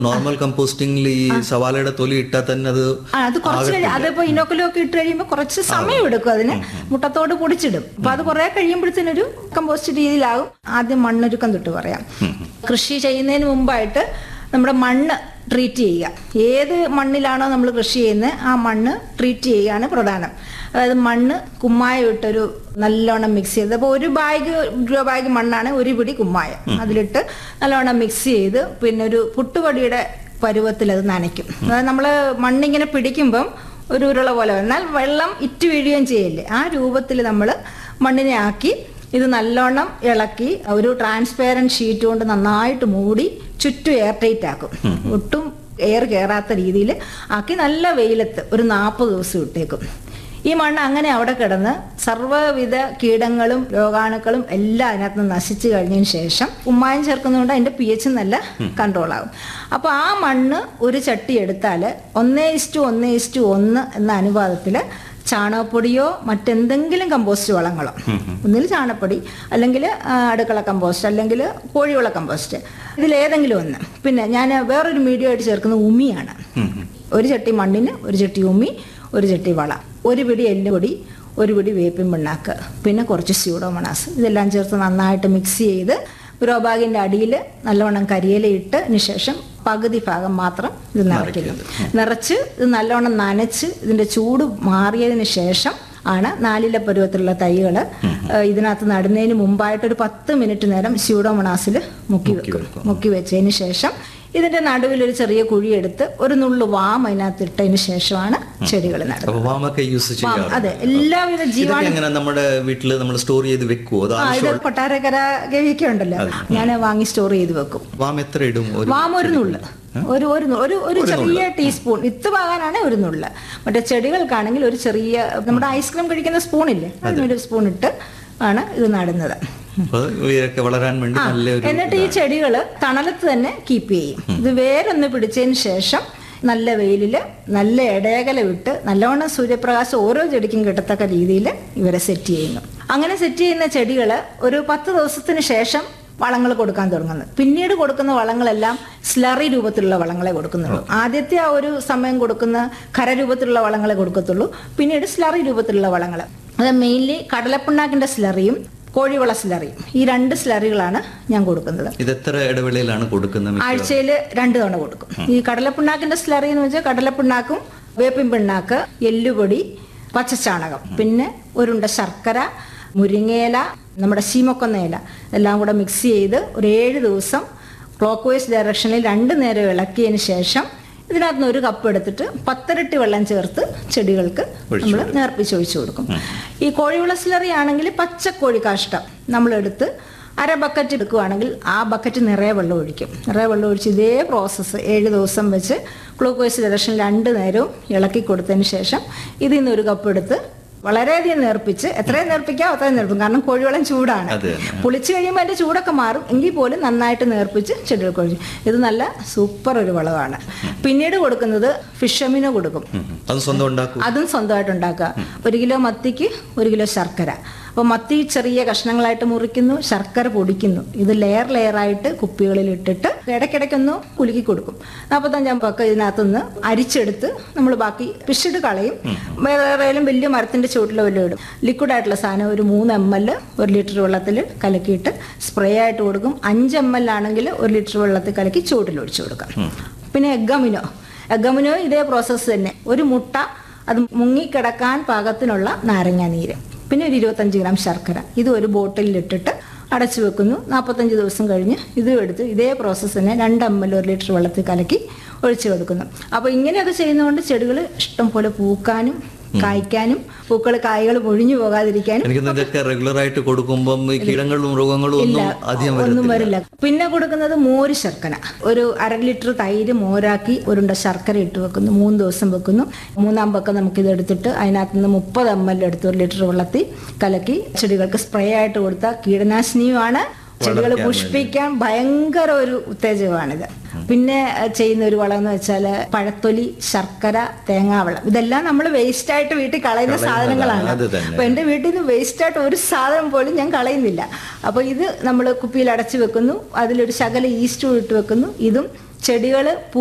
Normal കമ്പോസ്റ്റിംഗിൽ ഈ സവാളയുടെ തൊലി ഇട്ടാൽ തന്നെ അത് ആ, അത് കുറച്ച് കഴിയും അതിപ്പോ ഇനോക്കുലൊക്കെ ഇട്ട് കഴിയുമ്പോൾ കുറച്ച് സമയം എടുക്കും അതിന് മുട്ടത്തോട് പൊടിച്ചിടും അപ്പൊ അത് കുറെ കഴിയുമ്പോഴത്തേനൊരു കമ്പോസ്റ്റ് രീതിയിലാകും ആദ്യം മണ്ണൊരുക്കം തൊട്ട് പറയാം കൃഷി ചെയ്യുന്നതിന് മുമ്പായിട്ട് നമ്മുടെ മണ്ണ് ട്രീറ്റ് ചെയ്യുക ഏത് മണ്ണിലാണോ നമ്മൾ കൃഷി ചെയ്യുന്നത് ആ മണ്ണ് ട്രീറ്റ് ചെയ്യുകയാണ് പ്രധാനം അതായത് മണ്ണ് കുമ്മായം ഇട്ടൊരു നല്ലോണം മിക്സ് ചെയ്ത് അപ്പോൾ ഒരു ബാഗ് ഗ്രോ ബാഗ് മണ്ണാണ് ഒരു പിടി കുമ്മായം അതിലിട്ട് നല്ലോണം മിക്സ് ചെയ്ത് പിന്നെ ഒരു പുട്ടുപൊടിയുടെ പരുവത്തിൽ അത് നനയ്ക്കും അതായത് നമ്മൾ മണ്ണിങ്ങനെ പിടിക്കുമ്പം ഒരു ഉരുള പോലെ വരും. എന്നാൽ വെള്ളം ഇറ്റ് വീഴുകയും ചെയ്യില്ലേ ആ രൂപത്തിൽ നമ്മൾ മണ്ണിനെ ആക്കി ഇത് നല്ലോണം ഇളക്കി ഒരു ട്രാൻസ്പെയറൻറ്റ് ഷീറ്റ് കൊണ്ട് നന്നായിട്ട് മൂടി ചുറ്റും എയർ ടൈറ്റ് ആക്കും ഒട്ടും എയർ കയറാത്ത രീതിയിൽ ആക്കി നല്ല വെയിലത്ത് ഒരു നാൽപ്പത് ദിവസം ഇട്ടേക്കും ഈ മണ്ണ് അങ്ങനെ അവിടെ കിടന്ന് സർവ്വവിധ കീടങ്ങളും രോഗാണുക്കളും എല്ലാം അതിനകത്ത് നിന്ന് നശിച്ചു കഴിഞ്ഞതിന് ശേഷം ഉമ്മായം ചേർക്കുന്നതുകൊണ്ട് അതിന്റെ പി എച്ച് നല്ല കൺട്രോൾ ആകും അപ്പൊ ആ മണ്ണ് ഒരു ചട്ടി എടുത്താൽ ഒന്നേ ഇസ്റ്റു ഒന്നേ ഇസ്റ്റു ഒന്ന് എന്ന അനുപാതത്തിൽ ചാണകപ്പൊടിയോ മറ്റെന്തെങ്കിലും കമ്പോസ്റ്റ് വളങ്ങളോ ഒന്നിൽ ചാണകപ്പൊടി അല്ലെങ്കിൽ അടുക്കള കമ്പോസ്റ്റ് അല്ലെങ്കിൽ കോഴിവള കമ്പോസ്റ്റ് ഇതിലേതെങ്കിലും ഒന്ന് പിന്നെ ഞാൻ വേറൊരു മീഡിയം ആയിട്ട് ചേർക്കുന്നത് ഉമിയാണ് ഒരു ചട്ടി മണ്ണിന് ഒരു ചട്ടി ഉമി ഒരു ചട്ടി വള ഒരു പിടി എല്ലുപൊടി ഒരു പിടി വേപ്പിൻ പിണ്ണാക്ക് പിന്നെ കുറച്ച് സ്യൂഡോമണാസ് ഇതെല്ലാം ചേർത്ത് നന്നായിട്ട് മിക്സ് ചെയ്ത് ഗ്രോ ബാഗിൻ്റെ അടിയിൽ നല്ലവണ്ണം കരിയിലയിട്ടതിന് ശേഷം പകുതി ഭാഗം മാത്രം ഇത് നിറയ്ക്കുന്നു നിറച്ച് ഇത് നല്ലവണ്ണം നനച്ച് ഇതിൻ്റെ ചൂട് മാറിയതിന് ശേഷം ആണ് നാലില പരുവത്തിലുള്ള തൈകൾ ഇതിനകത്ത് നടുന്നതിന് മുമ്പായിട്ട് ഒരു പത്ത് മിനിറ്റ് നേരം സ്യൂഡോമണാസിൽ മുക്കി വെക്കും മുക്കി വെച്ചതിന് ശേഷം ഇതിന്റെ നടുവിൽ ഒരു ചെറിയ കുഴിയെടുത്ത് ഒരു നുള്ളു വാം അതിനകത്ത് ഇട്ടതിന് ശേഷമാണ് ചെടികൾ നടുന്നത് അപ്പൊ വാമൊക്കെ യൂസ് വാം ചെയ്യാം അതെ എല്ലാവിധ ജീവാണു ഇതൊക്കെ എങ്ങനെ നമ്മുടെ വീട്ടിൽ നമ്മൾ സ്റ്റോർ ചെയ്ത് വെക്കുവോ അത് ആ ഇത് കൊട്ടാരക്കര ഗവിയൊക്കെ ഉണ്ടല്ലോ ഞാൻ വാങ്ങി സ്റ്റോർ ചെയ്ത് വെക്കും വാം എത്ര ഇടും ഒരു വാം ഒരു നുള്ള് ഒരു ഒരു നു- ഒരു ഒരു ചെറിയ ടീസ്പൂൺ വിത്ത് പാകാനാണ് ഒരു നുള്ള് മറ്റേ ചെടികൾക്കാണെങ്കിൽ ഒരു ചെറിയ നമ്മുടെ ഐസ്ക്രീം കഴിക്കുന്ന സ്പൂണില്ലേ അതിനൊരു സ്പൂൺ ഇട്ട് ആണ് ഇത് നടുന്നത് അപ്പൊ ഇവരൊക്കെ വളരാൻ വേണ്ടി ആ, നല്ലൊരു എന്നിട്ട് ഈ ചെടികൾ തണലത്ത് തന്നെ കീപ്പ് ചെയ്യും ഇത് വേരൊന്ന് പിടിച്ചതിന് ശേഷം നല്ല വെയിലിൽ നല്ല ഇടയകല വിട്ട് നല്ലവണ്ണം സൂര്യപ്രകാശം ഓരോ ചെടിക്കും കിട്ടത്തക്ക രീതിയിൽ ഇവരെ സെറ്റ് ചെയ്യുന്നു അങ്ങനെ സെറ്റ് ചെയ്യുന്ന ചെടികൾ ഒരു പത്ത് ദിവസത്തിന് ശേഷം വളങ്ങൾ കൊടുക്കാൻ തുടങ്ങുന്നു പിന്നീട് കൊടുക്കുന്ന വളങ്ങളെല്ലാം സ്ലറി രൂപത്തിലുള്ള വളങ്ങളെ കൊടുക്കുന്നുള്ളൂ ആദ്യത്തെ ആ ഒരു സമയം കൊടുക്കുന്ന ഖരരൂപത്തിലുള്ള വളങ്ങളെ കൊടുക്കത്തുള്ളൂ പിന്നീട് സ്ലറി രൂപത്തിലുള്ള വളങ്ങൾ അത് മെയിൻലി കടലപ്പിണ്ണാക്കിന്റെ സ്ലറിയും കോഴിവള സ്ലറിയും ഈ രണ്ട് സ്ലറികളാണ് ഞാൻ കൊടുക്കുന്നത് ഇത് എത്ര ഇടവേളയിലാണ് കൊടുക്കുന്നത് മിക്കവാറും? ആഴ്ചയിൽ രണ്ട് തവണ കൊടുക്കും ഈ കടലപ്പിണ്ണാക്കിന്റെ സ്ലറി എന്ന് വെച്ചാൽ കടലപ്പിണ്ണാക്കും വേപ്പിൻ പിണ്ണാക്ക് എല്ലുപൊടി പച്ചച്ചാണകം പിന്നെ ഒരുണ്ട ശർക്കര മുരിങ്ങയില നമ്മുടെ ശീമക്കൊന്നയില എല്ലാം കൂടെ മിക്സ് ചെയ്ത് ഒരു ഏഴ് ദിവസം ക്ലോക്ക് വൈസ് ഡയറക്ഷനിൽ രണ്ട് നേരം ഇളക്കിയതിന് ശേഷം ഇതിനകത്ത് നിന്ന് ഒരു കപ്പ് എടുത്തിട്ട് പത്തരട്ടി വെള്ളം ചേർത്ത് ചെടികൾക്ക് നമ്മൾ നേർപ്പിച്ച് ഒഴിച്ചു കൊടുക്കും ഈ കോഴിവള സ്ലറി ആണെങ്കിൽ പച്ചക്കോഴി കാഷ്ടം നമ്മളെടുത്ത് അര ബക്കറ്റ് എടുക്കുകയാണെങ്കിൽ ആ ബക്കറ്റ് നിറയെ വെള്ളം ഒഴിക്കും നിറയെ വെള്ളം ഒഴിച്ച് ഇതേ പ്രോസസ്സ് ഏഴ് ദിവസം വെച്ച് ഗ്ലൂക്കോസ് ഡയറക്ഷൻ രണ്ട് നേരവും ഇളക്കി കൊടുത്തതിന് ശേഷം ഇതിൽ നിന്ന് ഒരു കപ്പ് എടുത്ത് വളരെയധികം നേർപ്പിച്ച് എത്രയും നേർപ്പിക്കാം അത്രയും നേർപ്പിക്കും കാരണം കോഴിവെള്ളം ചൂടാണ് അത് തന്നെ. പുളിച്ച് കഴിയുമ്പോൾ അതിന്റെ ചൂടൊക്കെ മാറും എങ്കിൽ പോലും നന്നായിട്ട് നേർപ്പിച്ച് ചെടികൾക്ക് ഒഴിച്ചു ഇത് നല്ല സൂപ്പർ ഒരു വളമാണ് പിന്നീട് കൊടുക്കുന്നത് ഫിഷമിനോ കൊടുക്കും ഉം. അത് സ്വന്തം ഉണ്ടാക്കും അതും സ്വന്തമായിട്ട് ഉണ്ടാക്കുക ഒരു കിലോ മത്തിക്ക് ഒരു കിലോ ശർക്കര അപ്പോൾ മത്തി ചെറിയ കഷ്ണങ്ങളായിട്ട് മുറിക്കുന്നു ശർക്കര പൊടിക്കുന്നു ഇത് ലെയർ ലെയറായിട്ട് കുപ്പികളിൽ ഇട്ടിട്ട് ഇടയ്ക്കിടയ്ക്കൊന്ന് കുലുക്കി കൊടുക്കും നാൽപ്പത്തഞ്ചാം പക്ക ഇതിനകത്തുനിന്ന് അരിച്ചെടുത്ത് നമ്മൾ ബാക്കി പിഷിട്ട് കളയും വേറെ ഏതെങ്കിലും വലിയ മരത്തിന്റെ ചുവട്ടിലോ വല്ലതും ഇടും ലിക്വിഡ് ആയിട്ടുള്ള സാധനം ഒരു മൂന്ന് എം എൽ ഒരു ലിറ്റർ വെള്ളത്തിൽ കലക്കിയിട്ട് സ്പ്രേ ആയിട്ട് കൊടുക്കും അഞ്ച് എം എൽ ആണെങ്കിൽ ഒരു ലിറ്റർ വെള്ളത്തിൽ കലക്കി ചുവട്ടിൽ ഒഴിച്ചു കൊടുക്കാം പിന്നെ എഗ്ഗമിനോ എഗ്ഗമിനോ ഇതേ പ്രോസസ്സ് തന്നെ ഒരു മുട്ട അത് മുങ്ങിക്കിടക്കാൻ പാകത്തിനുള്ള നാരങ്ങാ നീര് പിന്നെ ഒരു ഇരുപത്തഞ്ച് ഗ്രാം ശർക്കര ഇത് ഒരു ബോട്ടിലിൽ ഇട്ടിട്ട് അടച്ചു വെക്കുന്നു നാൽപ്പത്തഞ്ച് ദിവസം കഴിഞ്ഞ് ഇതും എടുത്ത് ഇതേ പ്രോസസ്സ് തന്നെ രണ്ട് എം എൽ ഒരു ലിറ്റർ വെള്ളത്തിൽ കലക്കി ഒഴിച്ചു കൊടുക്കുന്നു അപ്പോൾ ഇങ്ങനെയൊക്കെ ചെയ്യുന്നതുകൊണ്ട് ചെടികൾ ഇഷ്ടം പോലെ പൂക്കാനും കായ്ക്കാനും പൂക്കൾ കായ്കൾ പൊഴിഞ്ഞു പോകാതിരിക്കാനും എനിക്ക് ഇതൊക്കെ റെഗുലർ ആയിട്ട് കൊടുക്കുമ്പം ഈ കീടങ്ങളും മൃഗങ്ങളും ഒന്നും അധികം ഒന്നും വരത്തില്ല വരില്ല പിന്നെ കൊടുക്കുന്നത് മോര് ശർക്കര ഒരു അര ലിറ്റർ തൈര് മോരാക്കി ഒരുണ്ട ശർക്കര ഇട്ട് വെക്കുന്നു മൂന്ന് ദിവസം വെക്കുന്നു മൂന്നാം പക്കം നമുക്കിത് എടുത്തിട്ട് അതിനകത്ത് നിന്ന് മുപ്പത് എം എൽ എടുത്ത് ഒരു ലിറ്റർ വെള്ളത്തിൽ കലക്കി ചെടികൾക്ക് സ്പ്രേ ആയിട്ട് കൊടുത്ത കീടനാശിനിയുമാണ് ചെടികൾ പുഷ്പിക്കാൻ ഭയങ്കര ഒരു ഉത്തേജകമാണിത് പിന്നെ അഹ്, ചെയ്യുന്ന ഒരു വളം എന്ന് വെച്ചാൽ പഴത്തൊലി ശർക്കര തേങ്ങാവെള്ളം ഇതെല്ലാം നമ്മൾ വേസ്റ്റ് ആയിട്ട് വീട്ടിൽ കളയുന്ന സാധനങ്ങളാണ് അത് തന്നെ. അപ്പൊ എന്റെ വീട്ടിൽ നിന്ന് വേസ്റ്റ് ആയിട്ട് ഒരു സാധനം പോലും ഞാൻ കളയുന്നില്ല അപ്പൊ ഇത് നമ്മൾ കുപ്പിയിൽ അടച്ചു വെക്കുന്നു അതിലൊരു ശകല ഈസ്റ്റ് ഇട്ട് വെക്കുന്നു ഇതും ചെടികള്